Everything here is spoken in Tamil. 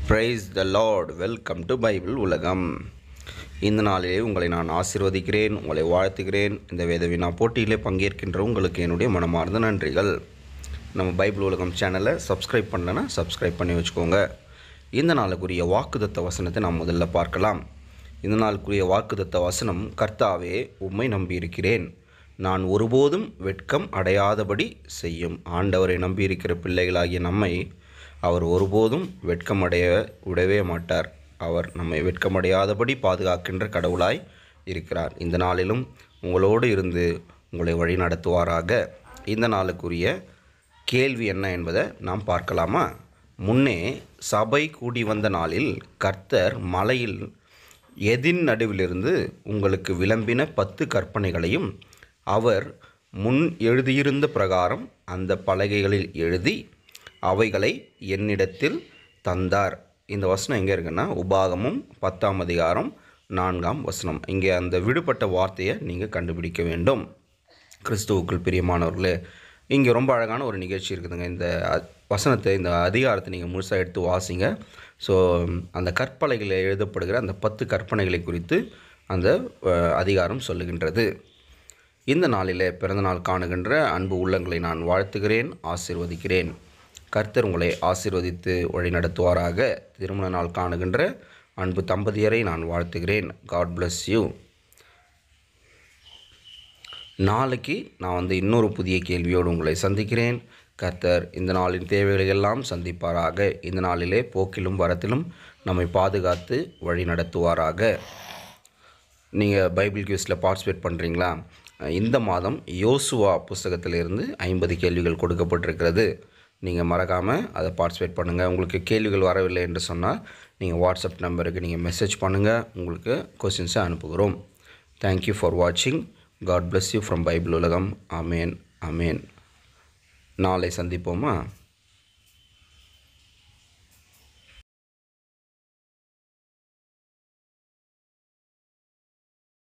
price the Lord welcome to Bible உலகம் இந்த நாளிலே உங்களை நான் ஆசீர்வதிக்கிறேன் உங்களை வாழ்த்துகிறேன் இந்த வேதவினா போட்டியிலே பங்கேற்கின்ற உங்களுக்கு என்னுடைய மனமார்ந்த நன்றிகள் நம்ம பைபிள் உலகம் சேனலை சப்ஸ்கிரைப் பண்ணலன்னா சப்ஸ்கிரைப் பண்ணி வச்சுக்கோங்க இந்த நாளுக்குரிய வாக்குதத்த வசனத்தை நாம் முதல்ல பார்க்கலாம் இந்த நாளுக்குரிய வாக்குதத்த வசனம் கர்த்தாவே உம்மை நம்பியிருக்கிறேன் நான் ஒருபோதும் வெட்கம் அடையாதபடி செய்யும் ஆண்டவரை நம்பியிருக்கிற பிள்ளைகளாகிய நம்மை அவர் ஒருபோதும் வெட்கமடைய விடவே மாட்டார் அவர் நம்மை வெட்கமடையாதபடி பாதுகாக்கின்ற கடவுளாய் இருக்கிறார் இந்த நாளிலும் உங்களோடு இருந்து உங்களை வழி நடத்துவாராக இந்த நாளுக்குரிய கேள்வி என்ன என்பதை நாம் பார்க்கலாமா முன்னே சபை கூடி வந்த நாளில் கர்த்தர் மலையில் எதின் நடுவிலிருந்து உங்களுக்கு விளம்பின பத்து கற்பனைகளையும் அவர் முன் எழுதியிருந்த பிரகாரம் அந்த பலகைகளில் எழுதி அவைகளை என்னிடத்தில் தந்தார் இந்த வசனம் எங்கே இருக்குன்னா உபாகமும் பத்தாம் அதிகாரம் நான்காம் வசனம் இங்கே அந்த விடுபட்ட வார்த்தையை நீங்கள் கண்டுபிடிக்க வேண்டும் கிறிஸ்துவுக்குள் பிரியமானவர்களே இங்கே ரொம்ப அழகான ஒரு நிகழ்ச்சி இருக்குதுங்க இந்த அ- வசனத்தை இந்த அதிகாரத்தை நீங்கள் முழுசாக எடுத்து வாசிங்க ஸோ அந்த கற்பலைகளில் எழுதப்படுகிற அந்த பத்து கற்பனைகளை குறித்து அந்த அஹ், அதிகாரம் சொல்லுகின்றது இந்த நாளிலே பிறந்தநாள் காணுகின்ற அன்பு உள்ளங்களை நான் வாழ்த்துகிறேன் ஆசீர்வதிக்கிறேன் கர்த்தர் உங்களை ஆசீர்வதித்து வழிநடத்துவாராக திருமண நாள் காணுகின்ற அன்பு தம்பதியரை நான் வாழ்த்துகிறேன் காட் bless யூ நாளைக்கு நான் வந்து இன்னொரு புதிய கேள்வியோடு உங்களை சந்திக்கிறேன் கர்த்தர் இந்த நாளின் தேவைகளை எல்லாம் சந்திப்பாராக இந்த நாளிலே போக்கிலும் வரத்திலும் நம்மை பாதுகாத்து வழி நடத்துவாராக நீங்கள் பைபிள் கியூஸில் பார்ட்டிசிபேட் பண்ணுறீங்களா இந்த மாதம் யோசுவா புஸ்தகத்திலிருந்து ஐம்பது கேள்விகள் கொடுக்கப்பட்டிருக்கிறது நீங்கள் மறக்காமல் அதை பார்ட்டிசிபேட் பண்ணுங்கள் உங்களுக்கு கேள்விகள் வரவில்லை என்று சொன்னால் நீங்கள் வாட்ஸ்அப் நம்பருக்கு நீங்கள் மெசேஜ் பண்ணுங்கள் உங்களுக்கு கொஸ்டின்ஸை அனுப்புகிறோம் தேங்க்யூ ஃபார் வாட்சிங் God bless you from Bible உலகம் அமேன் அமேன் நாளை சந்திப்போமா